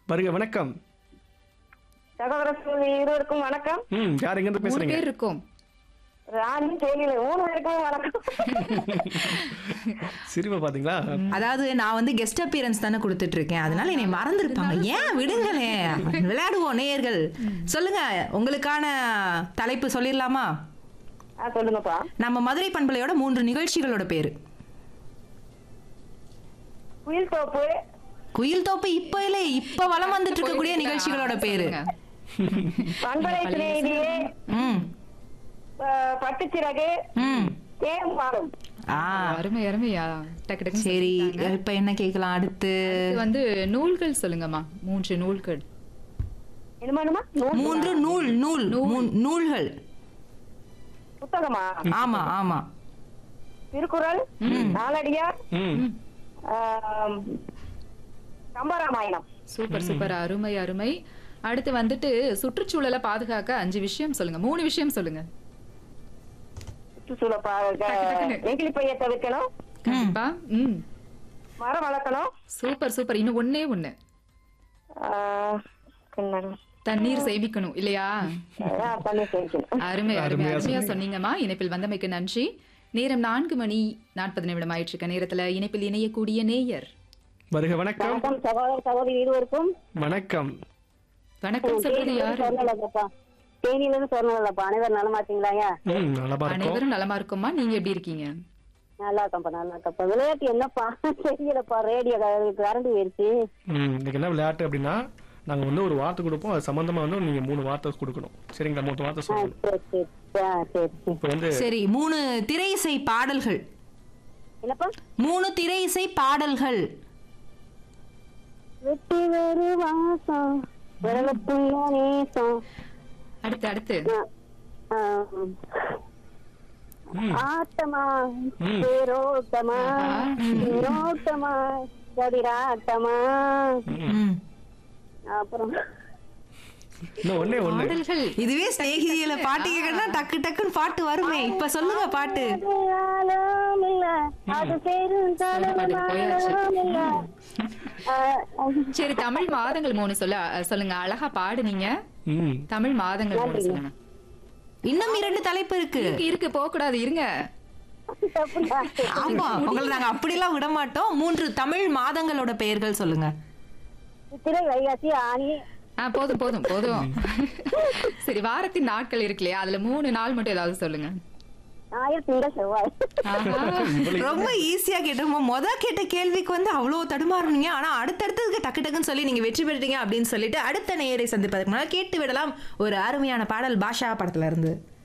வருக வணக்கம் சகோதர சகோதரி இருவருக்கும் வணக்கம் ம் யார் எங்கேருந்து மூணு பேசுறீங்க பேர் இருக்கோம் ராணி கேள்வியில மூணு பேருக்கும் வணக்கம் சிரிப்பை பாத்தீங்களா அதாவது நான் வந்து கெஸ்ட் அப்பியரன்ஸ் தானே கொடுத்துட்டு இருக்கேன் அதனால என்னை மறந்துருப்பாங்க ஏன் விடுங்களேன் விளையாடுவோம் நேயர்கள் சொல்லுங்க உங்களுக்கான தலைப்பு சொல்லிடலாமா ஆ சொல்லுங்கப்பா நம்ம மதுரை பண்பலையோட மூன்று நிகழ்ச்சிகளோட பேரு குயில் தோப்பு குயில் தோப்பு இப்ப இல்ல இப்ப வலம் வந்துட்டு இருக்கக்கூடிய நிகழ்ச்சிகளோட பேரு சொல்லுங்க. பண்பலை சிநேகிதியே ம் ப- பட்டுச்சிறகு ம் தேன் பாடும் ஆ அருமை அருமையா டக்கு டக்கு சரி இப்ப என்ன கேட்கலாம் அடுத்து வந்து நூல்கள் சொல்லுங்கம்மா மூன்று நூல்கள் என்னமானுமா நூல் மூன்று நூல் நூல் மூ- நூல்கள் புத்தகமா ஆமா ஆமா திருக்குறள் நாலடியார் ம் ஆம், கம்பராமாயணம் சூப்பர் சூப்பர் அருமை அருமை அடுத்து வந்துட்டு சுற்றுச்சூழலை பாதுகாக்க அஞ்சு விஷயம் சொல்லுங்க மூணு விஷயம் சொல்லுங்க சுற்றுச்சூழல் பாருங்க டக்குனு. நெகிழி பைய தவிர்க்கணும் கண்டிப்பா ம் மரம் வளர்க்கணும் சூப்பர் சூப்பர் இன்னும் ஒண்ணே ஒண்ணு ஆ, என்னங்க? தண்ணீர் சேமிக்கணும் இல்லையா ஆ, தண்ணி சேமிக்கணும் அருமை அருமை அருமையா அருமையா சொன்னீங்கம்மா இணைப்பில் வந்தமைக்கு நன்றி நேரம் நான்கு மணி நாற்பது நிமிடம் ஆயிட்டு இருக்க நேரத்துல இணைப்பில் இணையக்கூடிய நேயர் வருக வணக்கம் வணக்கம் சகோதர சகோதரி இருவருக்கும் வணக்கம் வணக்கம் சொல்றது யாரு சொன்னலப்பா தேனியில இருந்து சொன்னலப்பா அனைவரும் நலமாட்டீங்களாயா ம் நலமா இருக்கும் அனைவரும் நலமா இருக்கோம்மா நீங்க எப்படி இருக்கீங்க நல்லா இருக்கப்பா நல்லா இருக்கப்பா விளையாட்டு என்னப்பா தெரியலப்பா ரேடியோ கரண்ட் போயிருச்சு ம் இன்னைக்கு என்ன விளையாட்டு அப்படின்னா நாங்க வந்து ஒரு வார்த்தை கொடுப்போம் அது சம்பந்தமா வந்து நீங்க மூணு வார்த்தை கொடுக்கணும் சரிங்களா மூணு வார்த்தை ஆ, சொல்லணும் சரி சரி ஆ, சரி சரி இப்போ வந்து சரி மூணு திரை இசை பாடல்கள் என்னப்பா மூணு திரை இசை பாடல்கள் வெட்டி வேறு வாசம் விரலுக்குள்ள நேசம் அடுத்து அடுத்து ஆ, ஆ, ம். ஆட்டமா ம். தேரோட்டமா தேரோட்டமா கதிராட்டமா ம். அப்புறம் இன்னும் ஒண்ணே ஒண்ணு பாடல்கள் இதுவே ஸ்நேகிதியில பாட்டு கேட்கணும்னா டக்கு டக்குன்னு பாட்டு வருமே இப்ப சொல்லுங்க பாட்டு அது ஆழம் இல்ல, அது பெரும் பாட்டுக்கு போயாச்சு. கடலும் இல்ல. ஆ, ஆ, சரி தமிழ் மாதங்கள் மூணு சொல்ல சொல்லுங்க அழகா பாடுனீங்க ம் தமிழ் மாதங்கள் மூணு சொல்லுங்க இன்னும் இரண்டு தலைப்பு இருக்கு இருக்கு, இருக்கு போக கூடாது இருங்க அப்படியா? ஆமா உங்களை நாங்க அப்படிலாம் விட மாட்டோம் மூன்று தமிழ் மாதங்களோட பெயர்கள் சொல்லுங்க சித்திரை வைகாசி ஆனி ஆ போதும் போதும் போதும் சரி வாரத்தின் நாட்கள் இருக்கு இல்லையா அதுல மூணு நாள் மட்டும் ஏதாவது சொல்லுங்க ஞாயிறு திங்கள் செவ்வாய் ஆஹா. ரொம்ப ஈஸியா கேட்டோம் முத கேட்ட கேள்விக்கு வந்து அவ்வளவு தடுமாறுனீங்க ஆனா அடுத்தடுத்ததுக்கு டக்கு டக்குன்னு சொல்லி நீங்க வெற்றி பெற்றீங்க அப்படின்னு சொல்லிட்டு அடுத்த நேயரை சந்திப்பதற்கு முன்னாடி கேட்டு விடலாம் ஒரு அருமையான பாடல் பாஷா படத்துல இருந்து